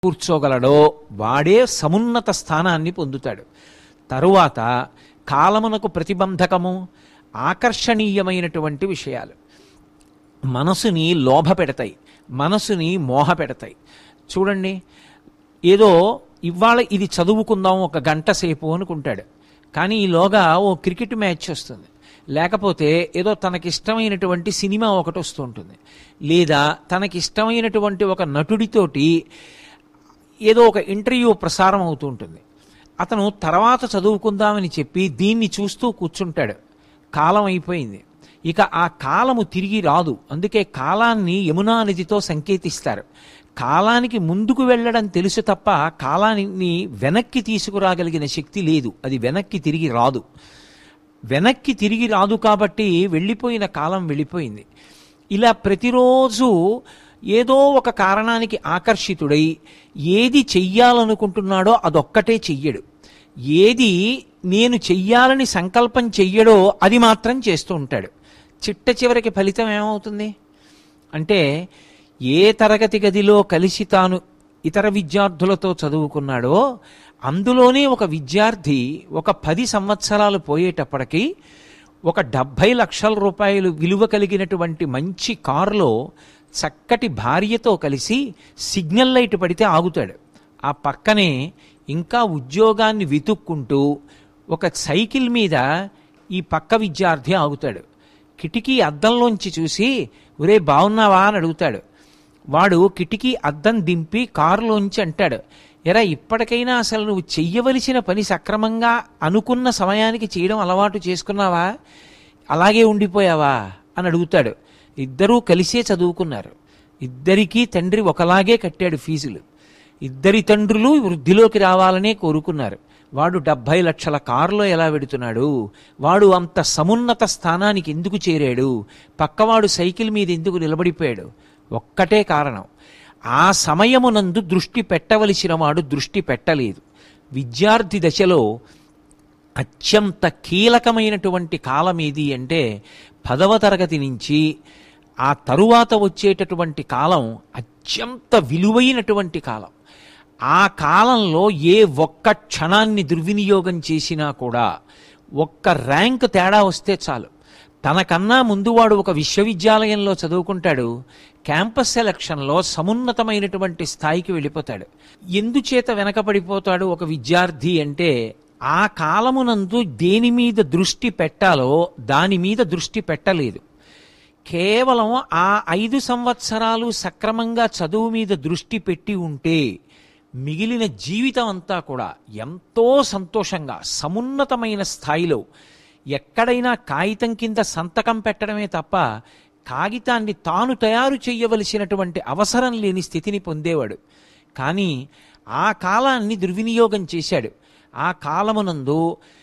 కూర్చోగలడో వాడే సమున్నత స్థానాన్ని పొందుతాడు తరువాత కాలమునకు ప్రతిబంధకము ఆకర్షణీయమైనటువంటి విషయాలు మనసుని లోభ పెడతాయి మనసుని మోహ పెడతాయి చూడండి ఏదో ఇవాళ ఇది చదువుకుందాం ఒక గంట సేపు అనుకుంటాడు కానీ ఈలోగా ఓ క్రికెట్ మ్యాచ్ వస్తుంది లేకపోతే ఏదో తనకిష్టమైనటువంటి సినిమా ఒకటి వస్తూ ఉంటుంది లేదా తనకిష్టమైనటువంటి ఒక నటుడితోటి ఏదో ఒక ఇంటర్వ్యూ ప్రసారం అవుతూ ఉంటుంది అతను తర్వాత చదువుకుందామని చెప్పి దీన్ని చూస్తూ కూర్చుంటాడు కాలం అయిపోయింది ఇక ఆ కాలము తిరిగి రాదు అందుకే కాలాన్ని యమునా నదితో సంకేతిస్తారు కాలానికి ముందుకు వెళ్ళడం తెలుసు తప్ప కాలాన్ని వెనక్కి తీసుకురాగలిగిన శక్తి లేదు అది వెనక్కి తిరిగి రాదు వెనక్కి తిరిగి రాదు కాబట్టి వెళ్ళిపోయిన కాలం వెళ్ళిపోయింది ఇలా ప్రతిరోజు ఏదో ఒక కారణానికి ఆకర్షితుడై ఏది చెయ్యాలనుకుంటున్నాడో అదొక్కటే చెయ్యడు ఏది నేను చెయ్యాలని సంకల్పం చెయ్యడో అది మాత్రం చేస్తూ ఉంటాడు చిట్ట చివరికి ఫలితం ఏమవుతుంది అంటే ఏ తరగతి గదిలో కలిసి తాను ఇతర విద్యార్థులతో చదువుకున్నాడో అందులోనే ఒక విద్యార్థి ఒక పది సంవత్సరాలు పోయేటప్పటికి ఒక డెబ్భై లక్షల రూపాయలు విలువ కలిగినటువంటి మంచి కారులో చక్కటి భార్యతో కలిసి సిగ్నల్ లైట్ పడితే ఆగుతాడు ఆ పక్కనే ఇంకా ఉద్యోగాన్ని వెతుక్కుంటూ ఒక సైకిల్ మీద ఈ పక్క విద్యార్థి ఆగుతాడు కిటికీ అద్దంలోంచి చూసి ఒరే బాగున్నావా అని అడుగుతాడు వాడు కిటికీ అద్దం దింపి కారులోంచి అంటాడు ఎరా ఇప్పటికైనా అసలు నువ్వు చెయ్యవలసిన పని సక్రమంగా అనుకున్న సమయానికి చేయడం అలవాటు చేసుకున్నావా అలాగే ఉండిపోయావా అని అడుగుతాడు ఇద్దరూ కలిసే చదువుకున్నారు ఇద్దరికీ తండ్రి ఒకలాగే కట్టాడు ఫీజులు ఇద్దరి తండ్రులు వృద్ధిలోకి రావాలనే కోరుకున్నారు వాడు డెబ్భై లక్షల కారులో ఎలా వెడుతున్నాడు వాడు అంత సమున్నత స్థానానికి ఎందుకు చేరాడు పక్కవాడు సైకిల్ మీద ఎందుకు నిలబడిపోయాడు ఒక్కటే కారణం ఆ సమయమునందు దృష్టి పెట్టవలసిన వాడు దృష్టి పెట్టలేదు విద్యార్థి దశలో అత్యంత కీలకమైనటువంటి కాలం ఏది అంటే పదవ తరగతి నుంచి ఆ తరువాత వచ్చేటటువంటి కాలం అత్యంత విలువైనటువంటి కాలం ఆ కాలంలో ఏ ఒక్క క్షణాన్ని దుర్వినియోగం చేసినా కూడా ఒక్క ర్యాంక్ తేడా వస్తే చాలు తనకన్నా ముందు వాడు ఒక విశ్వవిద్యాలయంలో చదువుకుంటాడు క్యాంపస్ సెలక్షన్లో సమున్నతమైనటువంటి స్థాయికి వెళ్ళిపోతాడు ఎందుచేత వెనకబడిపోతాడు ఒక విద్యార్థి అంటే ఆ కాలమునందు దేని మీద దృష్టి పెట్టాలో దాని మీద దృష్టి పెట్టలేదు కేవలం ఆ ఐదు సంవత్సరాలు సక్రమంగా చదువు మీద దృష్టి పెట్టి ఉంటే మిగిలిన జీవితం అంతా కూడా ఎంతో సంతోషంగా సమున్నతమైన స్థాయిలో ఎక్కడైనా కాగితం కింద సంతకం పెట్టడమే తప్ప కాగితాన్ని తాను తయారు చేయవలసినటువంటి అవసరం లేని స్థితిని పొందేవాడు కానీ ఆ కాలాన్ని దుర్వినియోగం చేశాడు ఆ కాలమునందు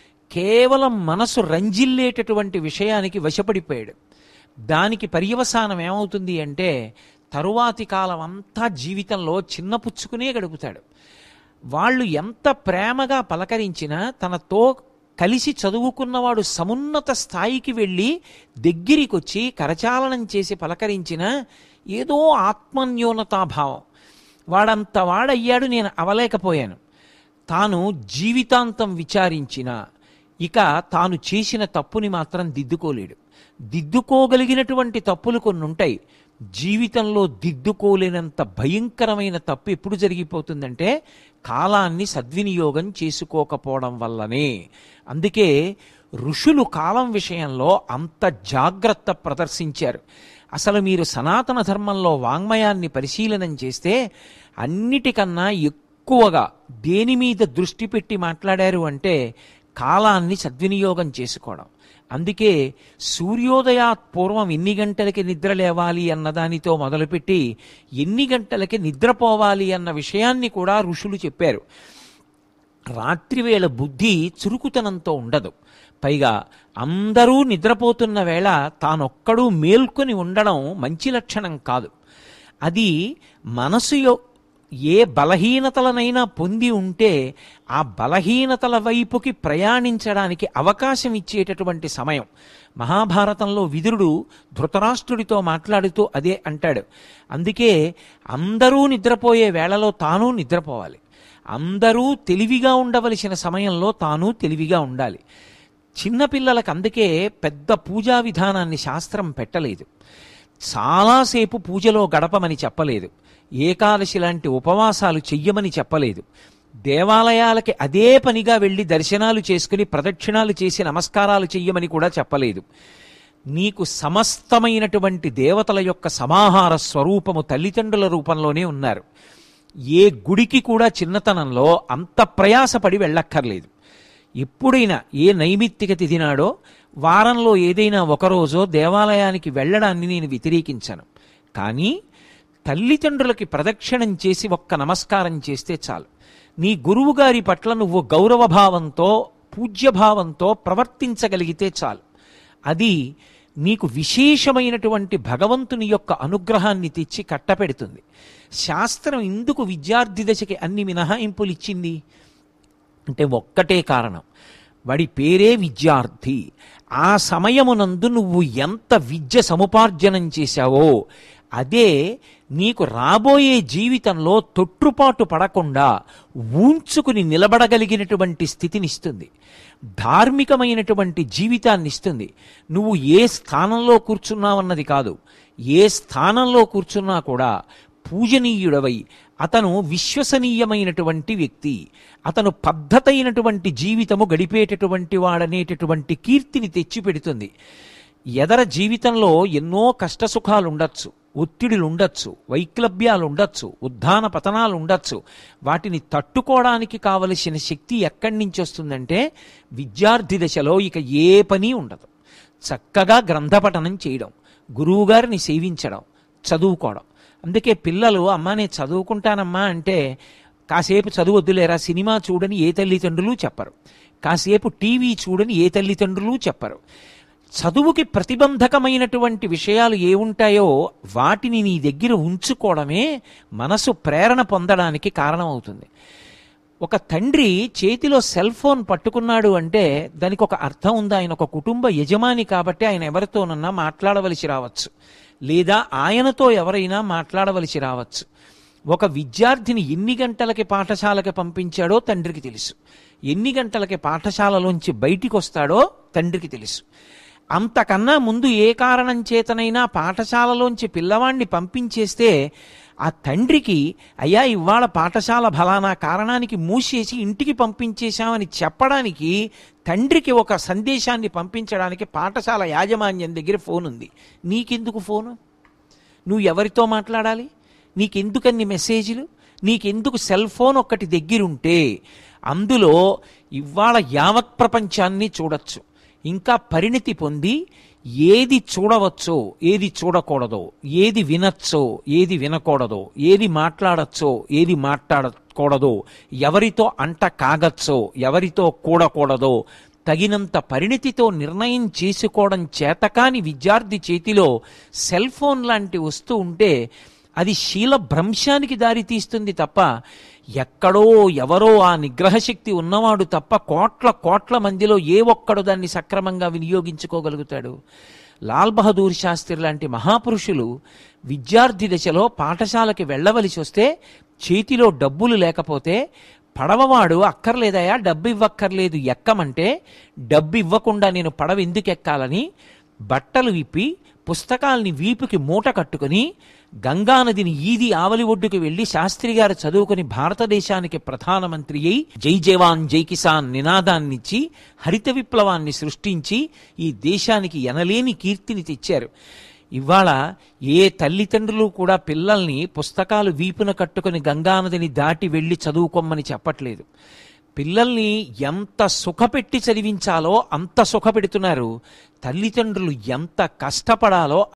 కేవలం మనసు రంజిల్లేటటువంటి విషయానికి వశపడిపోయాడు దానికి పర్యవసానం ఏమవుతుంది అంటే తరువాతి కాలం అంతా జీవితంలో చిన్నపుచ్చుకునే గడుపుతాడు వాళ్ళు ఎంత ప్రేమగా పలకరించినా తనతో కలిసి చదువుకున్నవాడు సమున్నత స్థాయికి వెళ్ళి దగ్గరికి వచ్చి కరచాలనం చేసి పలకరించిన ఏదో ఆత్మన్యూనతాభావం వాడంత వాడయ్యాడు నేను అవలేకపోయాను తాను జీవితాంతం విచారించిన ఇక తాను చేసిన తప్పుని మాత్రం దిద్దుకోలేడు దిద్దుకోగలిగినటువంటి తప్పులు కొన్ని ఉంటాయి జీవితంలో దిద్దుకోలేనంత భయంకరమైన తప్పు ఎప్పుడు జరిగిపోతుందంటే కాలాన్ని సద్వినియోగం చేసుకోకపోవడం వల్లనే అందుకే ఋషులు కాలం విషయంలో అంత జాగ్రత్త ప్రదర్శించారు అసలు మీరు సనాతన ధర్మంలో వాంగ్మయాన్ని పరిశీలనం చేస్తే అన్నిటికన్నా ఎక్కువగా దేని మీద దృష్టి పెట్టి మాట్లాడారు అంటే కాలాన్ని సద్వినియోగం చేసుకోవడం అందుకే సూర్యోదయాత్ పూర్వం ఎన్ని గంటలకి నిద్ర లేవాలి అన్న దానితో మొదలుపెట్టి ఎన్ని గంటలకి నిద్రపోవాలి అన్న విషయాన్ని కూడా ఋషులు చెప్పారు రాత్రివేళ బుద్ధి చురుకుతనంతో ఉండదు పైగా అందరూ నిద్రపోతున్న వేళ తానొక్కడూ మేల్కొని ఉండడం మంచి లక్షణం కాదు అది మనసు యొ- ఏ బలహీనతలనైనా పొంది ఉంటే ఆ బలహీనతల వైపుకి ప్రయాణించడానికి అవకాశం ఇచ్చేటటువంటి సమయం మహాభారతంలో విదురుడు ధృతరాష్ట్రుడితో మాట్లాడుతూ అదే అంటాడు అందుకే అందరూ నిద్రపోయే వేళలో తాను నిద్రపోవాలి అందరూ తెలివిగా ఉండవలసిన సమయంలో తాను తెలివిగా ఉండాలి చిన్నపిల్లలకు అందుకే పెద్ద పూజా విధానాన్ని శాస్త్రం పెట్టలేదు చాలాసేపు పూజలో గడపమని చెప్పలేదు ఏకాదశి లాంటి ఉపవాసాలు చెయ్యమని చెప్పలేదు దేవాలయాలకి అదే పనిగా వెళ్ళి దర్శనాలు చేసుకుని ప్రదక్షిణాలు చేసి నమస్కారాలు చెయ్యమని కూడా చెప్పలేదు నీకు సమస్తమైనటువంటి దేవతల యొక్క సమాహార స్వరూపము తల్లిదండ్రుల రూపంలోనే ఉన్నారు ఏ గుడికి కూడా చిన్నతనంలో అంత ప్రయాసపడి వెళ్ళక్కర్లేదు ఎప్పుడైనా ఏ నైమిత్తిక తిథి నాడో వారంలో ఏదైనా ఒకరోజో దేవాలయానికి వెళ్ళడాన్ని నేను వ్యతిరేకించను కానీ తల్లిదండ్రులకి ప్రదక్షిణం చేసి ఒక్క నమస్కారం చేస్తే చాలు నీ గురువుగారి పట్ల నువ్వు గౌరవభావంతో పూజ్యభావంతో ప్రవర్తించగలిగితే చాలు అది నీకు విశేషమైనటువంటి భగవంతుని యొక్క అనుగ్రహాన్ని తెచ్చి కట్టపెడుతుంది శాస్త్రం ఎందుకు విద్యార్థి దశకి అన్ని మినహాయింపులు ఇచ్చింది అంటే ఒక్కటే కారణం వాడి పేరే విద్యార్థి ఆ సమయమునందు నువ్వు ఎంత విద్య సముపార్జనం చేశావో అదే నీకు రాబోయే జీవితంలో తొట్టుపాటు పడకుండా ఊంచుకుని నిలబడగలిగినటువంటి స్థితినిస్తుంది ధార్మికమైనటువంటి జీవితాన్ని ఇస్తుంది నువ్వు ఏ స్థానంలో కూర్చున్నావన్నది కాదు ఏ స్థానంలో కూర్చున్నా కూడా పూజనీయుడవై అతను విశ్వసనీయమైనటువంటి వ్యక్తి అతను పద్ధతైనటువంటి జీవితము గడిపేటటువంటి వాడనేటటువంటి కీర్తిని తెచ్చిపెడుతుంది ఎదర జీవితంలో ఎన్నో కష్టసుఖాలు ఉండొచ్చు ఒత్తిడులు ఉండొచ్చు వైక్లభ్యాలు ఉండొచ్చు ఉద్ధాన పతనాలు ఉండొచ్చు వాటిని తట్టుకోవడానికి కావలసిన శక్తి ఎక్కడి నుంచి వస్తుందంటే విద్యార్థి దశలో ఇక ఏ పని ఉండదు చక్కగా గ్రంథపఠనం చేయడం గురువుగారిని సేవించడం చదువుకోవడం అందుకే పిల్లలు అమ్మ నేను చదువుకుంటానమ్మా అంటే కాసేపు చదువొద్దులేరా సినిమా చూడని ఏ తల్లిదండ్రులు చెప్పరు కాసేపు టీవీ చూడని ఏ తల్లిదండ్రులు చెప్పరు చదువుకి ప్రతిబంధకమైనటువంటి విషయాలు ఏ ఉంటాయో వాటిని నీ దగ్గర ఉంచుకోవడమే మనసు ప్రేరణ పొందడానికి కారణమవుతుంది ఒక తండ్రి చేతిలో సెల్ ఫోన్ పట్టుకున్నాడు అంటే దానికి ఒక అర్థం ఉంది ఆయన ఒక కుటుంబ యజమాని కాబట్టి ఆయన ఎవరితోనన్నా మాట్లాడవలసి రావచ్చు లేదా ఆయనతో ఎవరైనా మాట్లాడవలసి రావచ్చు ఒక విద్యార్థిని ఎన్ని గంటలకి పాఠశాలకి పంపించాడో తండ్రికి తెలుసు ఎన్ని గంటలకి పాఠశాలలోంచి బయటికి వస్తాడో తండ్రికి తెలుసు అంతకన్నా ముందు ఏ కారణం చేతనైనా పాఠశాలలోంచి పిల్లవాణ్ణి పంపించేస్తే ఆ తండ్రికి అయ్యా ఇవాళ పాఠశాల ఫలానా కారణానికి మూసేసి ఇంటికి పంపించేశామని చెప్పడానికి తండ్రికి ఒక సందేశాన్ని పంపించడానికి పాఠశాల యాజమాన్యం దగ్గర ఫోన్ ఉంది నీకెందుకు ఫోను నువ్వు ఎవరితో మాట్లాడాలి నీకెందుకన్ని మెసేజ్లు నీకెందుకు సెల్ ఫోన్ ఒక్కటి దగ్గరుంటే అందులో ఇవాళ యావత్ ప్రపంచాన్ని చూడొచ్చు ఇంకా పరిణితి పొంది ఏది చూడవచ్చో ఏది చూడకూడదో ఏది వినచ్చో ఏది వినకూడదో ఏది మాట్లాడచ్చో ఏది మాట్లాడకూడదో ఎవరితో అంట కాగచ్చో ఎవరితో కూడకూడదో తగినంత పరిణితితో నిర్ణయం చేసుకోవడం చేతకాని విద్యార్థి చేతిలో సెల్ ఫోన్ లాంటి వస్తూ ఉంటే అది శీల భ్రంశానికి దారితీస్తుంది తప్ప ఎక్కడో ఎవరో ఆ నిగ్రహశక్తి ఉన్నవాడు తప్ప కోట్ల కోట్ల మందిలో ఏ ఒక్కడు దాన్ని సక్రమంగా వినియోగించుకోగలుగుతాడు లాల్ బహదూర్ శాస్త్రి లాంటి మహాపురుషులు విద్యార్థి దశలో పాఠశాలకి వెళ్ళవలసి వస్తే చేతిలో డబ్బులు లేకపోతే పడవవాడు అక్కర్లేదయా డబ్బు ఇవ్వక్కర్లేదు ఎక్కమంటే డబ్బు ఇవ్వకుండా నేను పడవ ఎందుకు ఎక్కాలని బట్టలు విప్పి పుస్తకాల్ని వీపుకి మూట కట్టుకుని గంగానదిని ఈది ఆవలి ఒడ్డుకు వెళ్లి శాస్త్రి గారు చదువుకుని భారతదేశానికి ప్రధానమంత్రి అయి జై జవాన్ జై కిసాన్ నినాదాన్నిచ్చి హరిత విప్లవాన్ని సృష్టించి ఈ దేశానికి ఎనలేని కీర్తిని తెచ్చారు ఇవాళ ఏ తల్లిదండ్రులు కూడా పిల్లల్ని పుస్తకాలు వీపున కట్టుకుని గంగానదిని దాటి వెళ్ళి చదువుకోమని చెప్పట్లేదు పిల్లల్ని ఎంత సుఖపెట్టి చదివించాలో అంత సుఖపెడుతున్నారు తల్లిదండ్రులు ఎంత కష్టపడాలో